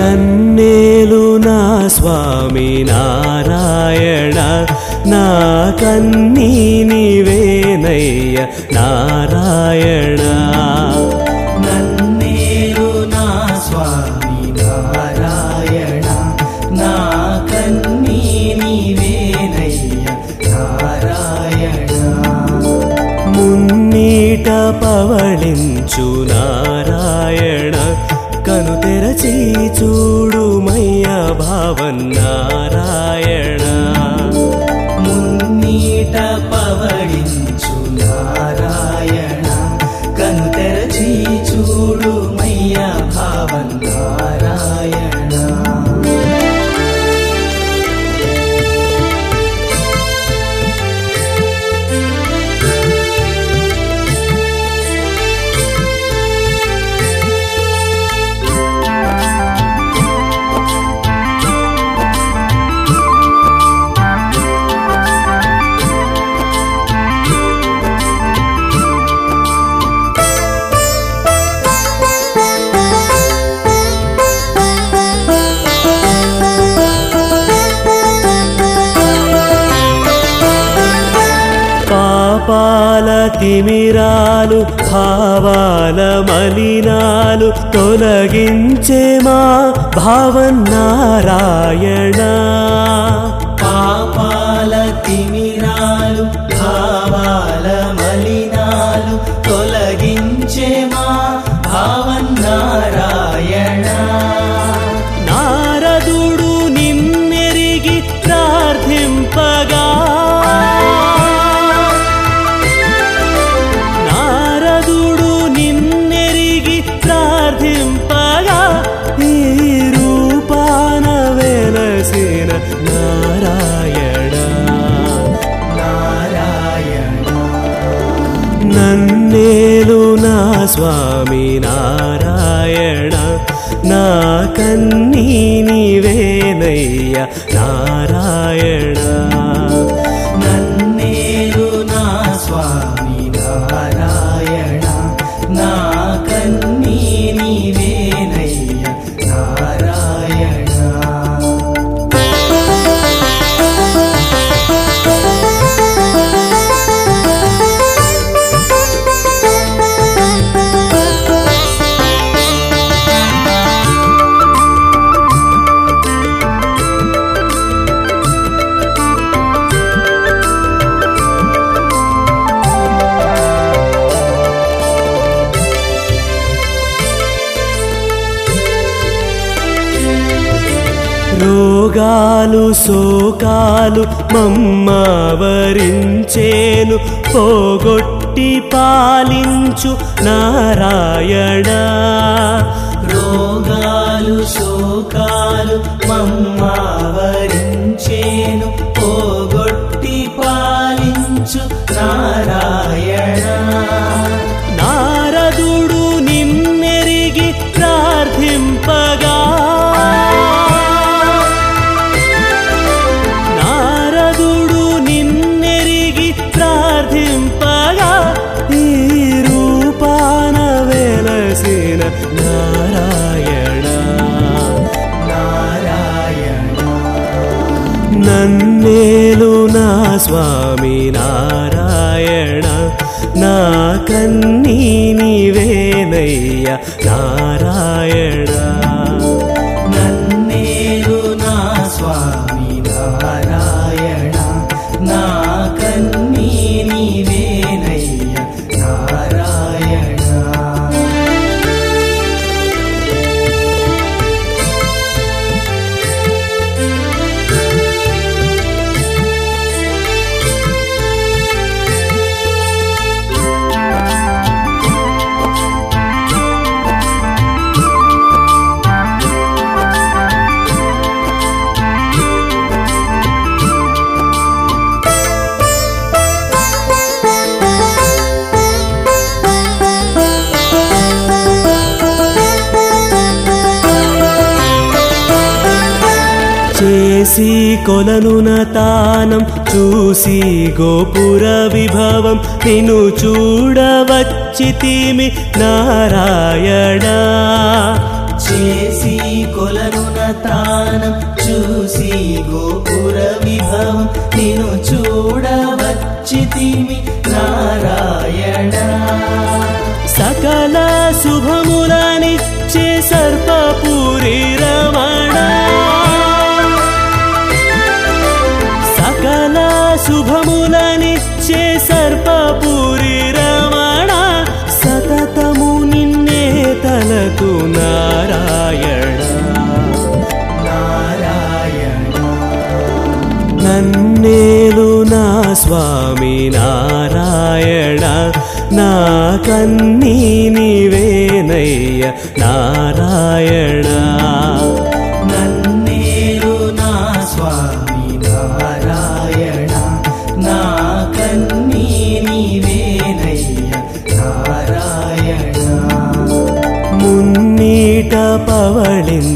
నన్నేలు నా స్వామి నారాయణ నా కన్నీ నీవేనయ్య నారాయణ నన్నేలు నా స్వామి నారాయణ నా కన్నీ నీవేనయ్య నారాయణ మున్నీట పవళించు నారాయణ కను తెరచి చూడుమయ్య భావన్నారాయణ మున్నీట పవడించు నారాయణ కను తెరచి చూడు మయ్య భావం నారాయణ పాపాల తిమిరాలు భావాల మలినాలు తొలగించే మా భావన్నారాయణ పాపాల తిమిరాలు భావాల మలినాలు తొలగించే మా భావం నారాయణ నారదుడు నిన్నెరిగి ప్రార్థింపగా నారదుడు నిన్నెరిగి ప్రార్థింపగా ఈ రూపాన వెలసిన నారాయణ నారాయణ నన్నేలు నా స్వామి నారాయణ నా కన్నీ నీవేనయ్య నారాయణ నన్నేలు నా స్వామి నారాయణ నా కన్నీ నీవేనయ్య నారాయణ రోగాలు శోకాలు మమ్మవరించేను పోగొట్టి పాలించు నారాయణ రోగాలు శోకాలు మమ్మావరించేను పోగొట్టి పాలించు నారాయణ నారదుడు నిన్నెరిగి ప్రార్థింపగా నారదుడు నిన్నెరిగి ప్రార్థింపగా ఈ రూపాన వెలసిన నారాయణ నారాయణ నన్నేలు నా స్వామి నారాయణ నా కన్నీ నీవేనయ్య నారాయణ నన్నేలు నా స్వామి నారాయణ నా కన్నీ నీవేనయ్య నారాయణ చేసి కొలనున తానం చూసి గోపుర విభవం నిన్ను చూడవచ్చితిమి నారాయణ చేసి కొలనున తానం చూసి గోపుర విభవం నిన్ను చూడవచ్చితిమి నారాయణ సకల శుభములనిచ్చే సర్పపురి రమణ సకల శుభములనిచ్చే సర్పపురి రమణ సతతము నిన్నే తలతు నారాయణ నారాయణ నన్నేలు నా స్వామి నారాయణ నా కన్నీ నీవేనయ్య నారాయణ నన్నేలు నా స్వామి నారాయణ నా కన్నీ నీవేనయ్య నారాయణ మున్నీట పవళించు